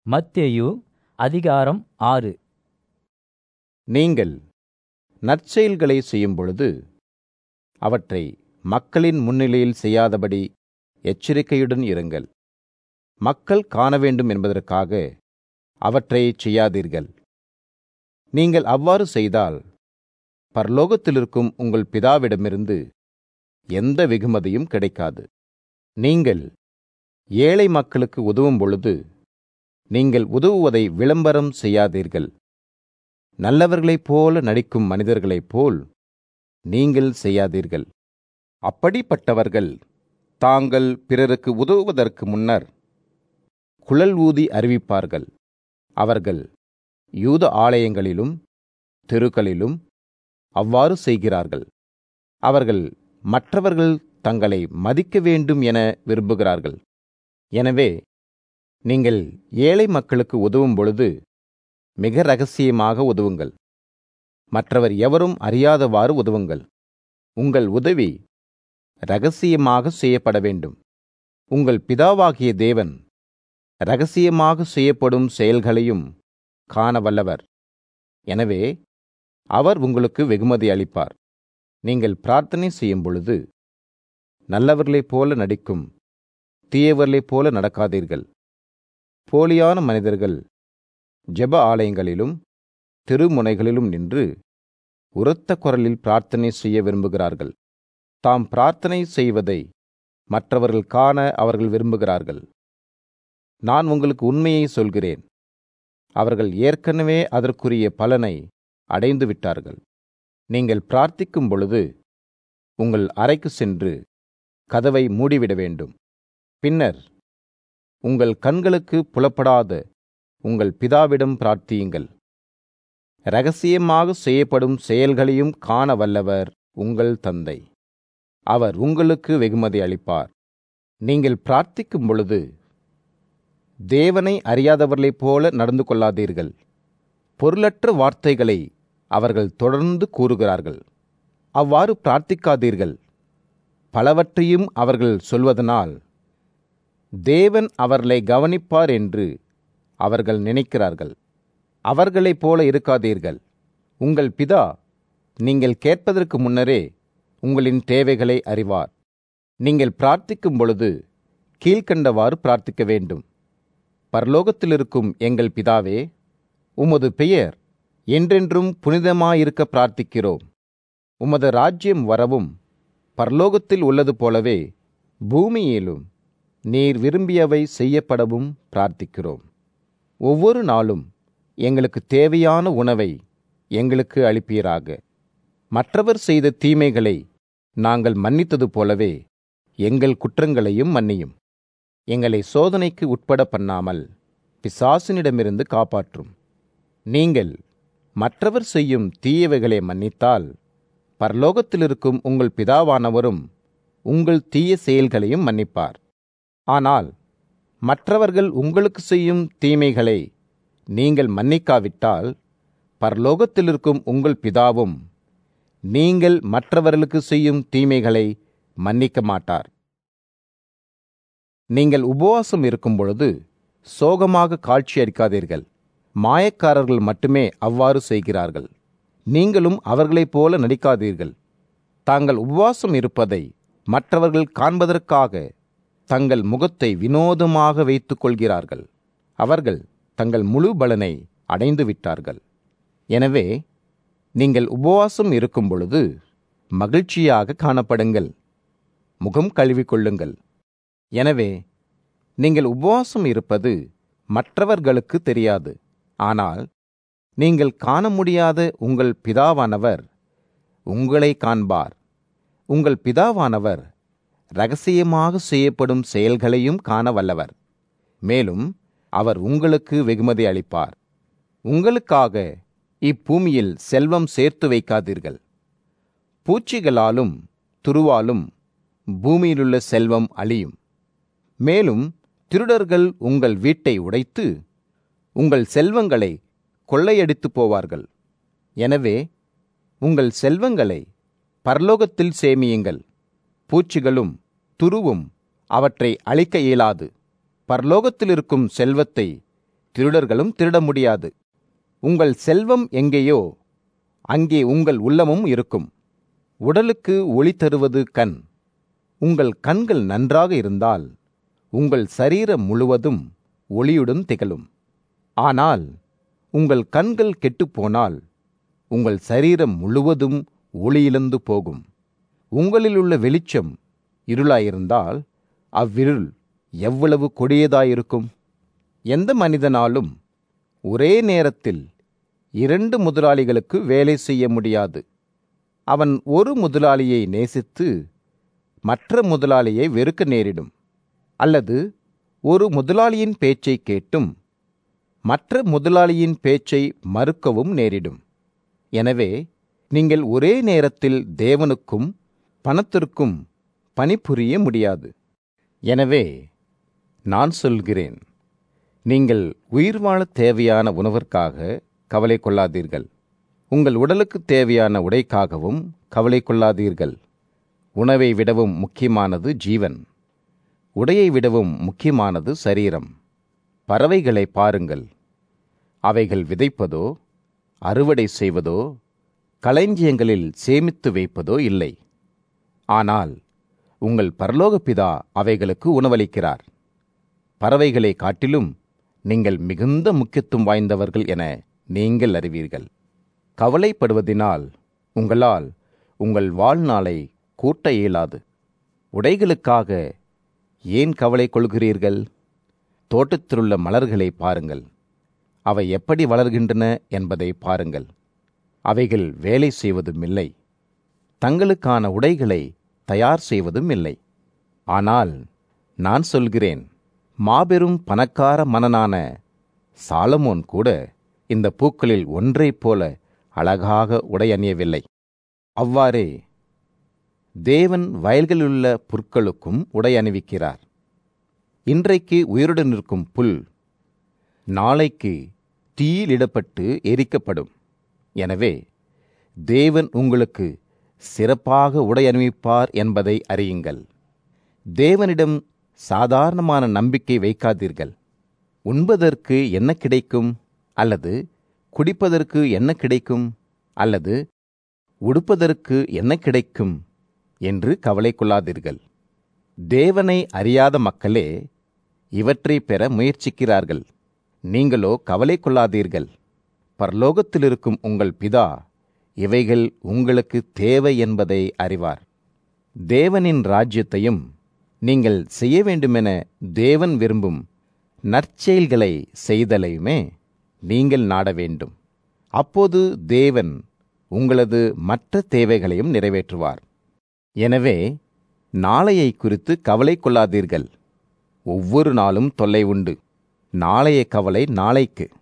மத்தேயு அதிகாரம் ஆறு நீங்கள் நற்செயல்களை செய்யும் பொழுது அவற்றை மக்களின் முன்னிலையில் செய்யாதபடி எச்சரிக்கையுடன் இருங்கள் மக்கள் காண வேண்டும் என்பதற்காக அவற்றை செய்யாதீர்கள் நீங்கள் அவ்வாறு செய்தால் பரலோகத்திலிருக்கும் உங்கள் பிதாவிடமிருந்து எந்த வெகுமதியும் கிடைக்காது நீங்கள் ஏழை மக்களுக்கு உதவும் பொழுது நீங்கள் உதவுவதை விளம்பரம் செய்யாதீர்கள் நல்லவர்களைப் போல நடிக்கும் மனிதர்களைப் போல் நீங்கள் செய்யாதீர்கள் அப்படிப்பட்டவர்கள் தாங்கள் பிறருக்கு உதவுவதற்கு முன்னர் குழல் ஊதி அறிவிப்பார்கள் அவர்கள் யூத ஆலயங்களிலும் தெருக்களிலும் அவ்வாறு செய்கிறார்கள் அவர்கள் மற்றவர்கள் தங்களை மதிக்க வேண்டும் என விரும்புகிறார்கள் எனவே நீங்கள் ஏழை மக்களுக்கு உதவும் பொழுது மிக ரகசியமாக உதவுங்கள் மற்றவர் எவரும் அறியாதவாறு உதவுங்கள் உங்கள் உதவி ரகசியமாக செய்யப்பட வேண்டும் உங்கள் பிதாவாகிய தேவன் ரகசியமாக செய்யப்படும் செயல்களையும் காண வல்லவர் எனவே அவர் உங்களுக்கு வெகுமதி அளிப்பார் நீங்கள் பிரார்த்தனை செய்யும் பொழுது நல்லவர்களைப் போல நடிக்கும் தீயவர்களைப் போல நடக்காதீர்கள் போலியான மனிதர்கள் ஜெப ஆலயங்களிலும் திருமுனைகளிலும் நின்று உரத்த குரலில் பிரார்த்தனை செய்ய விரும்புகிறார்கள் தாம் பிரார்த்தனை செய்வதை மற்றவர்கள் காண அவர்கள் விரும்புகிறார்கள் நான் உங்களுக்கு உண்மையை சொல்கிறேன் அவர்கள் ஏற்கனவே அதற்குரிய பலனை அடைந்து விட்டார்கள் நீங்கள் பிரார்த்திக்கும் பொழுது உங்கள் அறைக்கு சென்று கதவை மூடிவிட வேண்டும் பின்னர் உங்கள் கண்களுக்கு புலப்படாத உங்கள் பிதாவிடம் பிரார்த்தியுங்கள் ரகசியமாக செய்யப்படும் செயல்களையும் காண வல்லவர் உங்கள் தந்தை அவர் உங்களுக்கு வெகுமதி அளிப்பார் நீங்கள் பிரார்த்திக்கும் பொழுது தேவனை அறியாதவர்களைப் போல நடந்து கொள்ளாதீர்கள் பொருளற்ற வார்த்தைகளை அவர்கள் தொடர்ந்து கூறுகிறார்கள் அவ்வாறு பிரார்த்திக்காதீர்கள் பலவற்றையும் அவர்கள் சொல்வதனால் தேவன் அவர்களை கவனிப்பார் என்று அவர்கள் நினைக்கிறார்கள் அவர்களைப் போல இருக்காதீர்கள் உங்கள் பிதா நீங்கள் கேட்பதற்கு முன்னரே உங்களின் தேவைகளை அறிவார் நீங்கள் பிரார்த்திக்கும் பொழுது கீழ்க்கண்டவாறு பிரார்த்திக்க வேண்டும் பரலோகத்திலிருக்கும் எங்கள் பிதாவே உமது பெயர் என்றென்றும் புனிதமாயிருக்க பிரார்த்திக்கிறோம் உமது ராஜ்யம் வரவும் பரலோகத்தில் உள்ளது போலவே பூமியிலும் நீர் விரும்பியவை செய்யப்படவும் பிரார்த்திக்கிறோம் ஒவ்வொரு நாளும் எங்களுக்கு தேவையான உணவை எங்களுக்கு அளிப்பீராக மற்றவர் செய்த தீமைகளை நாங்கள் மன்னித்தது போலவே எங்கள் குற்றங்களையும் மன்னியும் எங்களை சோதனைக்கு உட்பட பண்ணாமல் பிசாசினிடமிருந்து காப்பாற்றும் நீங்கள் மற்றவர் செய்யும் தீயவைகளை மன்னித்தால் பரலோகத்திலிருக்கும் உங்கள் பிதாவானவரும் உங்கள் தீய செயல்களையும் மன்னிப்பார் ஆனால் மற்றவர்கள் உங்களுக்கு செய்யும் தீமைகளை நீங்கள் மன்னிக்காவிட்டால் பரலோகத்திலிருக்கும் உங்கள் பிதாவும் நீங்கள் மற்றவர்களுக்கு செய்யும் தீமைகளை மன்னிக்க மாட்டார் நீங்கள் உபவாசம் இருக்கும் பொழுது சோகமாக காட்சியளிக்காதீர்கள் மாயக்காரர்கள் மட்டுமே அவ்வாறு செய்கிறார்கள் நீங்களும் அவர்களைப் போல நடிக்காதீர்கள் தாங்கள் உபவாசம் இருப்பதை மற்றவர்கள் காண்பதற்காக தங்கள் முகத்தை வினோதமாக வைத்துக் கொள்கிறார்கள் அவர்கள் தங்கள் முழு பலனை அடைந்து விட்டார்கள் எனவே நீங்கள் உபவாசம் இருக்கும் பொழுது மகிழ்ச்சியாக காணப்படுங்கள் முகம் கழுவிக்கொள்ளுங்கள் எனவே நீங்கள் உபவாசம் இருப்பது மற்றவர்களுக்கு தெரியாது ஆனால் நீங்கள் காண முடியாத உங்கள் பிதாவானவர் உங்களை காண்பார் உங்கள் பிதாவானவர் ரகசியமாக செய்யப்படும் செயல்களையும் காண வல்லவர் மேலும் அவர் உங்களுக்கு வெகுமதி அளிப்பார் உங்களுக்காக இப்பூமியில் செல்வம் சேர்த்து வைக்காதீர்கள் பூச்சிகளாலும் துருவாலும் பூமியிலுள்ள செல்வம் அழியும் மேலும் திருடர்கள் உங்கள் வீட்டை உடைத்து உங்கள் செல்வங்களை கொள்ளையடித்து போவார்கள் எனவே உங்கள் செல்வங்களை பரலோகத்தில் சேமியுங்கள் பூச்சிகளும் துருவும் அவற்றை அழிக்க இயலாது பரலோகத்தில் இருக்கும் செல்வத்தை திருடர்களும் திருட முடியாது உங்கள் செல்வம் எங்கேயோ அங்கே உங்கள் உள்ளமும் இருக்கும் உடலுக்கு ஒளி தருவது கண் உங்கள் கண்கள் நன்றாக இருந்தால் உங்கள் சரீரம் முழுவதும் ஒளியுடன் திகழும் ஆனால் உங்கள் கண்கள் கெட்டுப்போனால் உங்கள் சரீரம் முழுவதும் ஒளியிழந்து போகும் உங்களிலுள்ள வெளிச்சம் இருளாயிருந்தால் அவ்விருள் எவ்வளவு கொடியதாயிருக்கும் எந்த மனிதனாலும் ஒரே நேரத்தில் இரண்டு முதலாளிகளுக்கு வேலை செய்ய முடியாது அவன் ஒரு முதலாளியை நேசித்து மற்ற முதலாளியை வெறுக்க நேரிடும் அல்லது ஒரு முதலாளியின் பேச்சை கேட்டும் மற்ற முதலாளியின் பேச்சை மறுக்கவும் நேரிடும் எனவே நீங்கள் ஒரே நேரத்தில் தேவனுக்கும் பணத்திற்கும் பணிபுரிய முடியாது எனவே நான் சொல்கிறேன் நீங்கள் உயிர் வாழ தேவையான உணவிற்காக கவலை கொள்ளாதீர்கள் உங்கள் உடலுக்கு தேவையான உடைக்காகவும் கவலை கொள்ளாதீர்கள் உணவை விடவும் முக்கியமானது ஜீவன் உடையை விடவும் முக்கியமானது சரீரம் பறவைகளை பாருங்கள் அவைகள் விதைப்பதோ அறுவடை செய்வதோ களஞ்சியங்களில் சேமித்து வைப்பதோ இல்லை ஆனால் உங்கள் பரலோக பிதா அவைகளுக்கு உணவளிக்கிறார் பறவைகளை காட்டிலும் நீங்கள் மிகுந்த முக்கியத்துவம் வாய்ந்தவர்கள் என நீங்கள் அறிவீர்கள் கவலைப்படுவதினால் உங்களால் உங்கள் வாழ்நாளை கூட்ட இயலாது உடைகளுக்காக ஏன் கவலை கொள்கிறீர்கள் தோட்டத்திலுள்ள மலர்களை பாருங்கள் அவை எப்படி வளர்கின்றன என்பதை பாருங்கள் அவைகள் வேலை செய்வதும் இல்லை தங்களுக்கான உடைகளை தயார் செய்வதும் இல்லை ஆனால் நான் சொல்கிறேன் மாபெரும் பணக்கார மனனான சாலமோன் கூட இந்த பூக்களில் ஒன்றைப் போல அழகாக உடை அணியவில்லை அவ்வாறே தேவன் வயல்களிலுள்ள புற்களுக்கும் உடை அணிவிக்கிறார் இன்றைக்கு உயிருடன் இருக்கும் புல் நாளைக்கு தீயிலிடப்பட்டு எரிக்கப்படும் எனவே தேவன் உங்களுக்கு சிறப்பாக உடை அணிவிப்பார் என்பதை அறியுங்கள் தேவனிடம் சாதாரணமான நம்பிக்கை வைக்காதீர்கள் உண்பதற்கு என்ன கிடைக்கும் அல்லது குடிப்பதற்கு என்ன கிடைக்கும் அல்லது உடுப்பதற்கு என்ன கிடைக்கும் என்று கவலை கொள்ளாதீர்கள் தேவனை அறியாத மக்களே இவற்றை பெற முயற்சிக்கிறார்கள் நீங்களோ கவலை கொள்ளாதீர்கள் பரலோகத்தில் இருக்கும் உங்கள் பிதா இவைகள் உங்களுக்கு தேவை என்பதை அறிவார் தேவனின் ராஜ்யத்தையும் நீங்கள் செய்ய வேண்டுமென தேவன் விரும்பும் நற்செயல்களை செய்தலையுமே நீங்கள் நாட வேண்டும் அப்போது தேவன் உங்களது மற்ற தேவைகளையும் நிறைவேற்றுவார் எனவே நாளையை குறித்து கவலை கொள்ளாதீர்கள் ஒவ்வொரு நாளும் தொல்லை உண்டு நாளைய கவலை நாளைக்கு